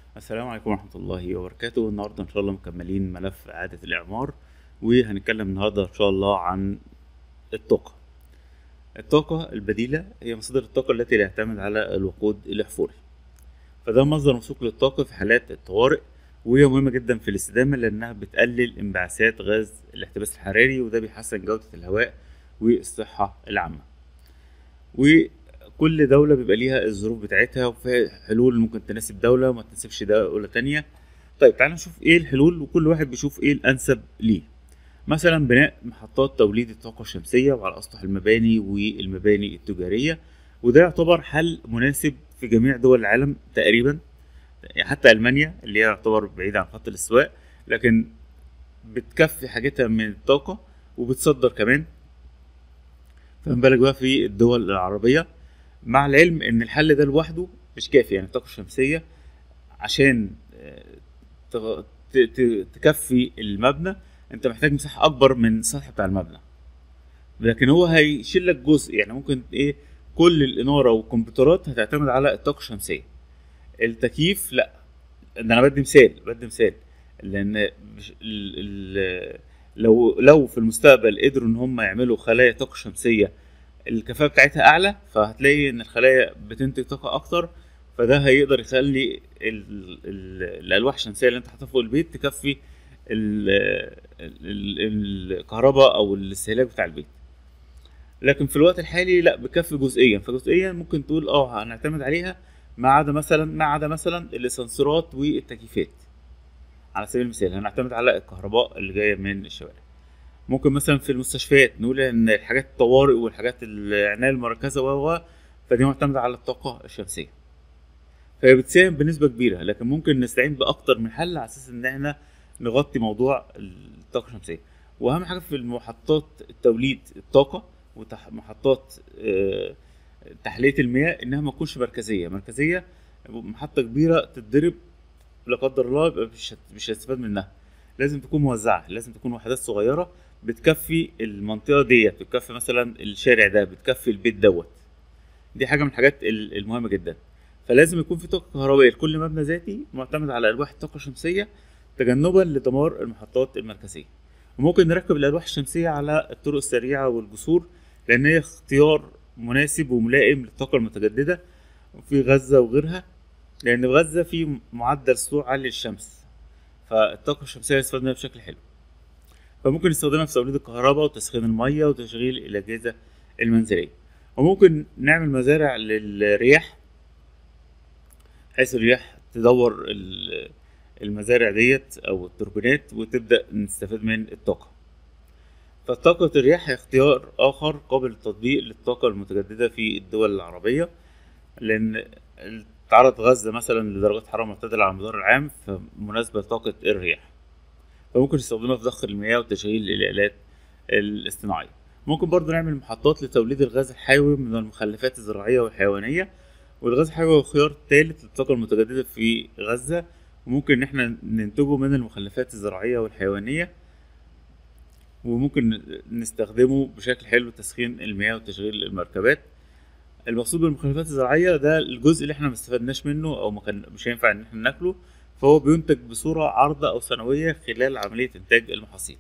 السلام عليكم ورحمة الله وبركاته النهاردة إن شاء الله مكملين ملف إعادة الإعمار وهنتكلم النهاردة إن شاء الله عن الطاقة الطاقة البديلة هي مصادر الطاقة التي لا تعتمد على الوقود الأحفوري فده مصدر موثوق للطاقة في حالات الطوارئ وهي مهمة جدا في الاستدامة لأنها بتقلل انبعاثات غاز الاحتباس الحراري وده بيحسن جودة الهواء والصحة العامة وكل دولة بيبقى ليها الظروف بتاعتها وفي حلول ممكن تناسب دولة وما تناسبش دولة تانية طيب تعالى نشوف ايه الحلول وكل واحد بيشوف ايه الأنسب ليه مثلا بناء محطات توليد الطاقة الشمسية وعلى أسطح المباني والمباني التجارية وده يعتبر حل مناسب في جميع دول العالم تقريبا حتى ألمانيا اللي هي يعتبر بعيدة عن خط الاستواء لكن بتكفي حاجتها من الطاقة وبتصدر كمان فما بالك بقى في الدول العربية مع العلم ان الحل ده لوحده مش كافي يعني الطاقة الشمسية عشان تغ- ت- ت- تكفي المبنى انت محتاج مساحة اكبر من السطح بتاع المبنى لكن هو هيشيل لك جزء يعني ممكن ايه كل الانارة والكمبيوترات هتعتمد على الطاقة الشمسية التكييف لا ده انا بدي مثال بدي مثال لان مش ال ال لو لو في المستقبل قدروا ان هم يعملوا خلايا طاقه شمسيه الكفاءه بتاعتها اعلى فهتلاقي ان الخلايا بتنتج طاقه اكتر فده هيقدر يخلي ال ال الالواح الشمسيه اللي انت حاططها فوق البيت تكفي ال ال الكهرباء او الاستهلاك بتاع البيت لكن في الوقت الحالي لا بكفي جزئيا فجزئيا ممكن تقول اه هنعتمد عليها ما عدا مثلا ما عدا مثلا الاسانسيرات والتكييفات على سبيل المثال هنعتمد على الكهرباء اللي جايه من الشوارع ممكن مثلا في المستشفيات نقول ان الحاجات الطوارئ والحاجات العنايه المركزه و و فدي معتمده على الطاقه الشمسيه فهي بتساهم بنسبه كبيره لكن ممكن نستعين باكتر من حل على اساس ان احنا نغطي موضوع الطاقه الشمسيه واهم حاجه في المحطات توليد الطاقه ومحطات تحليه المياه انها ما تكونش مركزيه مركزيه محطه كبيره تتضرب لا قدر الله يبقى مش هت- مش هتستفاد منها لازم تكون موزعه لازم تكون وحدات صغيره بتكفي المنطقه ديت بتكفي مثلا الشارع ده بتكفي البيت دوت دي حاجه من الحاجات ال- المهمه جدا فلازم يكون في طاقه كهربائيه لكل مبنى ذاتي معتمد على الواح الطاقه الشمسيه تجنبا لدمار المحطات المركزيه وممكن نركب الالواح الشمسيه على الطرق السريعه والجسور لان هي اختيار مناسب وملائم للطاقه المتجدده في غزه وغيرها لان في غزه في معدل سطوع عالي للشمس فالطاقه الشمسيه يستفاد منها بشكل حلو فممكن نستخدمها في توليد الكهرباء وتسخين الميه وتشغيل الاجهزه المنزليه وممكن نعمل مزارع للرياح حيث الرياح تدور ال- المزارع ديت او التوربينات وتبدا نستفاد من الطاقه فطاقة الرياح هي اختيار آخر قابل للتطبيق للطاقة المتجددة في الدول العربية لأن تعرض غزة مثلا لدرجات حرارة معتدلة على مدار العام فمناسبة لطاقة الرياح فممكن نستخدمها في ضخ المياه وتشغيل الآلات الاصطناعية ممكن برضو نعمل محطات لتوليد الغاز الحيوي من المخلفات الزراعية والحيوانية والغاز الحيوي هو خيار ثالث للطاقة المتجددة في غزة وممكن إن احنا ننتجه من المخلفات الزراعية والحيوانية وممكن نستخدمه بشكل حلو تسخين المياه وتشغيل المركبات المقصود بالمخلفات الزراعية ده الجزء اللي احنا ما استفدناش منه او ما كان مش هينفع ان احنا ناكله فهو بينتج بصورة عارضة او سنوية خلال عملية انتاج المحاصيل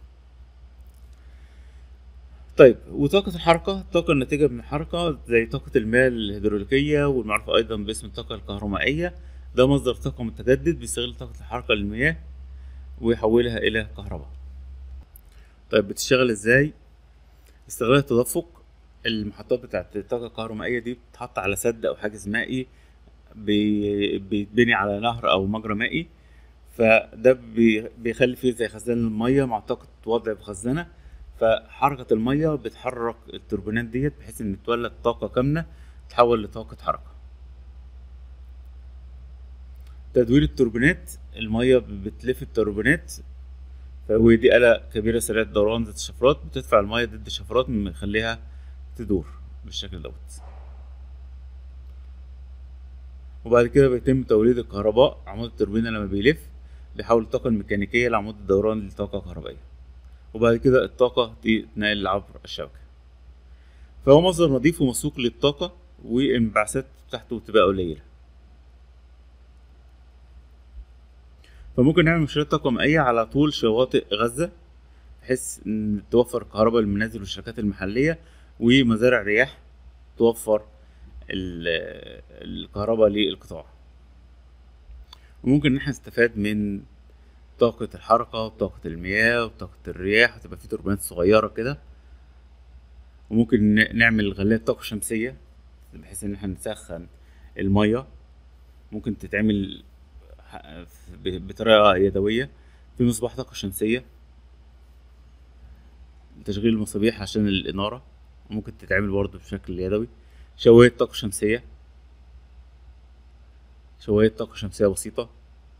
طيب وطاقة الحركة الطاقة الناتجة من الحركة زي طاقة المياه الهيدروليكية والمعروفة أيضا باسم الطاقة الكهرومائية ده مصدر طاقة متجدد بيستغل طاقة الحركة للمياه ويحولها إلى كهرباء طيب بتشتغل ازاي استغلال التدفق المحطات بتاعت الطاقة الكهرومائية دي بتتحط على سد أو حاجز مائي بي- بيتبني على نهر أو مجرى مائي فده بي- بيخلي فيه زي خزان المية مع طاقة وضع بخزانة فحركة المية بتحرك التوربينات ديت بحيث إن تولد طاقة كاملة تتحول لطاقة حركة تدوير التوربينات المية بتلف التوربينات ودي آلة كبيرة سريعة الدوران ذات الشفرات بتدفع المية ضد الشفرات مخليها تدور بالشكل دوت وبعد كده بيتم توليد الكهرباء عمود التوربينة لما بيلف بيحول الطاقة الميكانيكية لعمود الدوران لطاقة كهربائية وبعد كده الطاقة تتنقل عبر الشبكة فهو مصدر نظيف وموثوق للطاقة والانبعاثات بتاعته بتبقى قليلة فممكن نعمل مشاريع طاقة مائية على طول شواطئ غزة بحيث إن توفر كهرباء للمنازل والشركات المحلية ومزارع رياح توفر ال- الكهرباء للقطاع وممكن ان احنا نستفاد من طاقة الحركة وطاقة المياه وطاقة الرياح وتبقى في توربينات صغيرة كده وممكن ن- نعمل غلاية طاقة شمسية بحيث ان احنا نسخن المية ممكن تتعمل ح- ب- بطريقة يدوية في مصباح طاقة شمسية تشغيل المصابيح عشان الإنارة ممكن تتعمل برضه بشكل يدوي شواية طاقة شمسية شواية طاقة شمسية بسيطة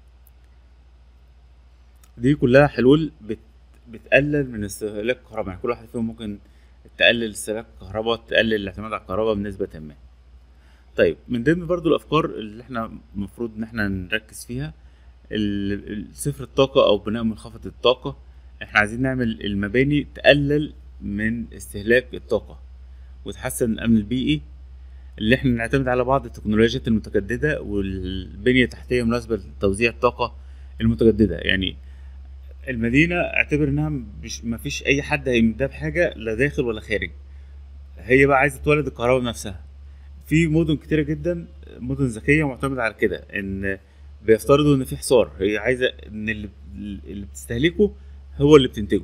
دي كلها حلول بت... بتقلل من استهلاك الكهرباء يعني كل واحد فيهم ممكن تقلل استهلاك الكهرباء تقلل الاعتماد على الكهرباء بنسبة ما طيب من ضمن برضو الأفكار اللي احنا المفروض إن احنا نركز فيها ال- ال- صفر الطاقة أو بناء منخفض الطاقة احنا عايزين نعمل المباني تقلل من استهلاك الطاقة وتحسن الأمن البيئي اللي احنا نعتمد على بعض التكنولوجيات المتجددة والبنية التحتية مناسبة لتوزيع الطاقة المتجددة يعني المدينة اعتبر انها مش مفيش اي حد هيمدها بحاجة لا داخل ولا خارج هي بقى عايزة تولد الكهرباء بنفسها في مدن كتيرة جدا مدن ذكية معتمدة على كده ان بيفترضوا ان في حصار هي عايزة ان اللي, اللي بتستهلكه هو اللي بتنتجه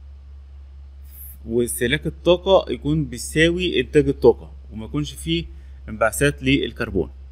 واستهلاك الطاقة يكون بيساوي انتاج الطاقة وما يكونش فيه انبعاثات للكربون